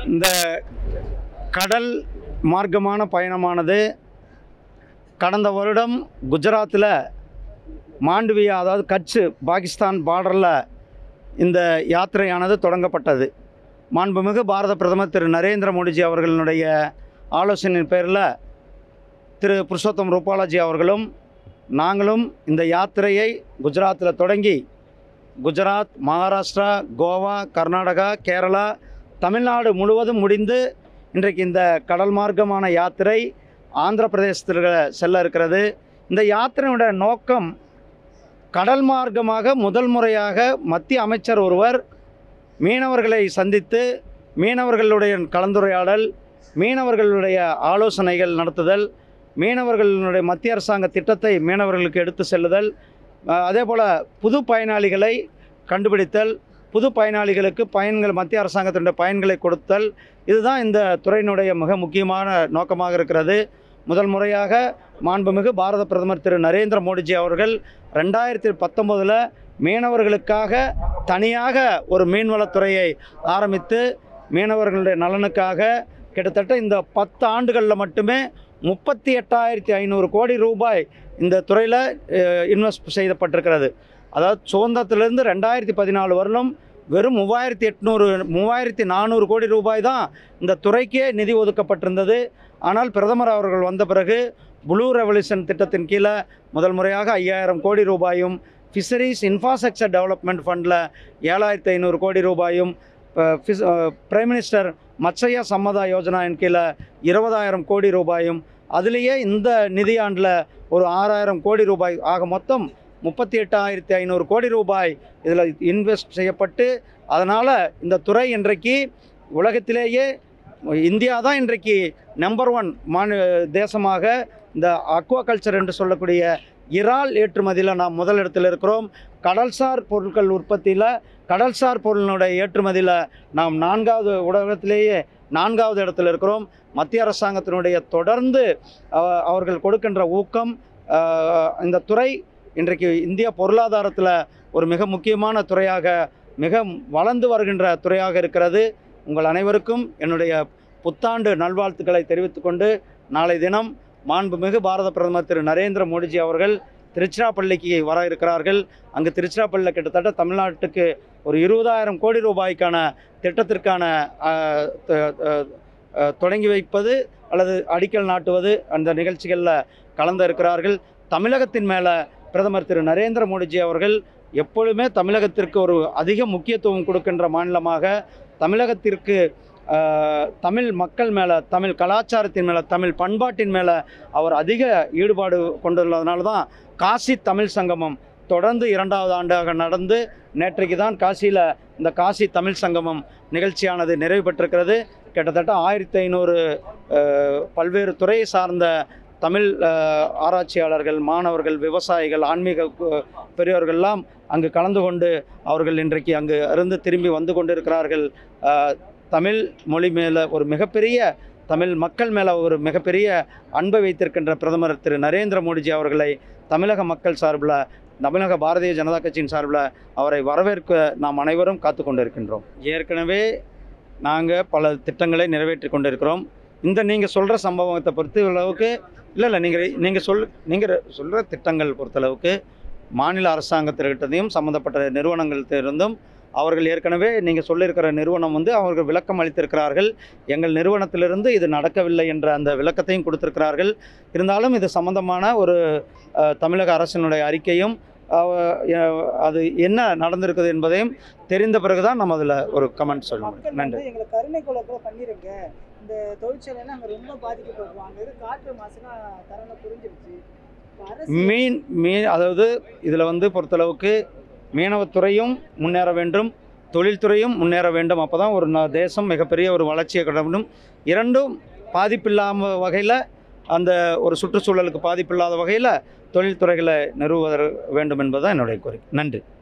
இந்த கடல் மார்க்கமான பயணமானது கடந்த வருடம் குஜராத்தில் மாண்டவியா அதாவது கட்ச் பாகிஸ்தான் பார்டரில் இந்த யாத்திரையானது தொடங்கப்பட்டது மாண்புமிகு பாரத பிரதமர் திரு நரேந்திர மோடிஜி அவர்களுடைய ஆலோசனையின் பேரில் திரு புருஷோத்தம் ரூபாலாஜி அவர்களும் நாங்களும் இந்த யாத்திரையை குஜராத்தில் தொடங்கி குஜராத் மகாராஷ்டிரா கோவா கர்நாடகா கேரளா தமிழ்நாடு முழுவதும் முடிந்து இன்றைக்கு இந்த கடல் மார்க்கமான யாத்திரை ஆந்திர பிரதேசத்தில் செல்ல இருக்கிறது இந்த யாத்திரையோட நோக்கம் கடல் மார்க்கமாக முதல் முறையாக மத்திய அமைச்சர் ஒருவர் மீனவர்களை சந்தித்து மீனவர்களுடைய கலந்துரையாடல் மீனவர்களுடைய ஆலோசனைகள் நடத்துதல் மீனவர்களுடைய மத்திய அரசாங்க திட்டத்தை மீனவர்களுக்கு எடுத்து செல்லுதல் அஹ், அதே போல் புது பயனாளிகளை கண்டுபிடித்தல் புது பயனாளிகளுக்கு பயன்கள் மத்திய அரசாங்கத்தினுடைய பயன்களை கொடுத்தல் இதுதான் இந்த துறையினுடைய மிக முக்கியமான நோக்கமாக இருக்கிறது முதல் முறையாக மாண்புமிகு பாரத பிரதமர் திரு நரேந்திர மோடிஜி அவர்கள் ரெண்டாயிரத்தி பத்தொம்போதில் மீனவர்களுக்காக தனியாக ஒரு மீன்வளத்துறையை ஆரம்பித்து மீனவர்களுடைய நலனுக்காக கிட்டத்தட்ட இந்த பத்து ஆண்டுகளில் மட்டுமே முப்பத்தி எட்டாயிரத்தி ஐநூறு கோடி ரூபாய் இந்த துறையில் இன்வெஸ்ட் செய்யப்பட்டிருக்கிறது அதாவது சுதந்திரத்திலிருந்து ரெண்டாயிரத்தி பதினாலு வருடம் வெறும் மூவாயிரத்தி எட்நூறு மூவாயிரத்தி நானூறு கோடி ரூபாய் தான் இந்த துறைக்கே நிதி ஒதுக்கப்பட்டிருந்தது ஆனால் பிரதமர் அவர்கள் வந்த பிறகு ப்ளூ ரெவல்யூஷன் திட்டத்தின் கீழே முதல் முறையாக ஐயாயிரம் கோடி ரூபாயும் ஃபிஷரிஸ் இன்ஃப்ராஸ்ட்ரக்சர் டெவலப்மெண்ட் ஃபண்டில் ஏழாயிரத்தி ஐநூறு கோடி ரூபாயும் பிரைம் மினிஸ்டர் மத்ஸ்ய சம்மதா யோஜனாவின் கீழே இருபதாயிரம் கோடி ரூபாயும் அதுலேயே இந்த நிதியாண்டில் ஒரு ஆறாயிரம் கோடி ரூபாய் ஆக மொத்தம் முப்பத்தி எட்டாயிரத்தி ஐநூறு கோடி ரூபாய் இதில் இன்வெஸ்ட் செய்யப்பட்டு அதனால் இந்த துறை இன்றைக்கு உலகத்திலேயே இந்தியா தான் இன்றைக்கு நம்பர் ஒன் மாநில தேசமாக இந்த அக்வாகல்ச்சர் என்று சொல்லக்கூடிய இறால் ஏற்றுமதியில் நாம் முதலிடத்தில் இருக்கிறோம் கடல்சார் பொருட்கள் உற்பத்தியில் கடல்சார் பொருளினுடைய ஏற்றுமதியில் நாம் நான்காவது உலகத்திலேயே நான்காவது இடத்துல இருக்கிறோம் மத்திய அரசாங்கத்தினுடைய தொடர்ந்து அஹ், அவர்கள் கொடுக்கின்ற ஊக்கம் அஹ், இந்த துறை இன்றைக்கு இந்திய பொருளாதாரத்தில் ஒரு மிக முக்கியமான துறையாக மிக வளர்ந்து வருகின்ற துறையாக இருக்கிறது உங்கள் அனைவருக்கும் என்னுடைய புத்தாண்டு நல்வாழ்த்துக்களை தெரிவித்துக்கொண்டு நாளை தினம் மாண்புமிகு பாரத பிரதமர் திரு நரேந்திர மோடிஜி அவர்கள் திருச்சிராப்பள்ளிக்கு வர இருக்கிறார்கள் அங்கு திருச்சிராப்பள்ளியில் கிட்டத்தட்ட தமிழ்நாட்டுக்கு ஒரு இருபதாயிரம் கோடி ரூபாய்க்கான திட்டத்திற்கான அஹ், த- அஹ், அஹ், தொடங்கி வைப்பது அல்லது அடிக்கல் நாட்டுவது அந்த நிகழ்ச்சிகளில் கலந்து இருக்கிறார்கள் தமிழகத்தின் மேலே பிரதமர் திரு நரேந்திர மோடிஜி அவர்கள் எப்பொழுதுமே தமிழகத்திற்கு ஒரு அதிக முக்கியத்துவம் கொடுக்கின்ற மாநிலமாக தமிழகத்திற்கு ஆஹ், தமிழ் மக்கள் மேலே தமிழ் கலாச்சாரத்தின் மேலே தமிழ் பண்பாட்டின் மேலே அவர் அதிக ஈடுபாடு கொண்டுள்ளதுனால தான் காசி தமிழ் சங்கமம் தொடர்ந்து இரண்டாவது ஆண்டாக நடந்து நேற்றைக்கு தான் காசியில் இந்த காசி தமிழ் சங்கமம் நிகழ்ச்சியானது நிறைவு பெற்றிருக்கிறது கிட்டத்தட்ட ஆயிரத்தி ஐநூறு பல்வேறு துறையை சார்ந்த தமிழ் ஆஹ், ஆராய்ச்சியாளர்கள் மாணவர்கள் விவசாயிகள் ஆன்மீக கு- பெரியோர்கள்லாம் அங்கு கலந்து கொண்டு அவர்கள் இன்றைக்கு அங்கு இருந்து திரும்பி வந்து கொண்டிருக்கிறார்கள் ஆஹ், தமிழ் மொழி மேலே ஒரு மிகப்பெரிய தமிழ் மக்கள் மேலே ஒரு மிகப்பெரிய அன்பை வைத்திருக்கின்ற பிரதமர் திரு நரேந்திர மோடிஜி அவர்களை தமிழக மக்கள் சார்பில் தமிழக பாரதிய ஜனதா கட்சியின் சார்பில் அவரை வரவேற்க நாம் அனைவரும் காத்து கொண்டிருக்கின்றோம் ஏற்கனவே நாங்கள் பல திட்டங்களை நிறைவேற்றி கொண்டிருக்கிறோம் இந்த நீங்கள் சொல்கிற சம்பவத்தை பொறுத்த அளவுக்கு இல்லை இல்லை நீங்கள் நீங்கள் சொல் நீங்கள் சொல்கிற திட்டங்கள் பொறுத்தளவுக்கு மாநில அரசாங்கத்திற்கிட்டையும் சம்மந்தப்பட்ட நிறுவனங்கள்கிட்டிருந்தும் அவர்கள் ஏற்கனவே நீங்கள் சொல்லியிருக்கிற நிறுவனம் வந்து அவர்கள் விளக்கம் அளித்திருக்கிறார்கள் எங்கள் நிறுவனத்திலிருந்து இது நடக்கவில்லை என்ற அந்த விளக்கத்தையும் கொடுத்திருக்கிறார்கள் இருந்தாலும் இது சம்பந்தமான ஒரு அஹ், தமிழக அரசினுடைய அறிக்கையும் அஹ், அஹ், அது என்ன நடந்திருக்குது என்பதையும் தெரிந்த பிறகுதான் நம்ம அதில் ஒரு கமெண்ட் சொல்லணும் மக்கள் நன்றி வந்து எங்களை கருணை கொலை கூட பண்ணிருங்க இந்த தொழிற்சாலையில அங்க ரொம்ப பாதிக்கப்படுறோம் அங்க இருக்க காற்று மாசுனா தரல புரிஞ்சிருச்சு இப்ப அரசு மீன் மீன் அதாவது இதில் வந்து பொறுத்தளவுக்கு மீனவத்துறையும் முன்னேற வேண்டும் தொழில்துறையும் முன்னேற வேண்டும் அப்போ தான் ஒரு ந- தேசம் மிகப்பெரிய ஒரு வளர்ச்சியை கட வேண்டும் இரண்டும் பாதிப்பில்லாம வகையில் அந்த ஒரு சுற்றுச்சூழலுக்கு பாதிப்பில்லாத வகையில் தொழில்துறைகளை நிறுவுவதற்கு வேண்டும் என்பதுதான் என்னுடைய கோரிக்கை நன்றி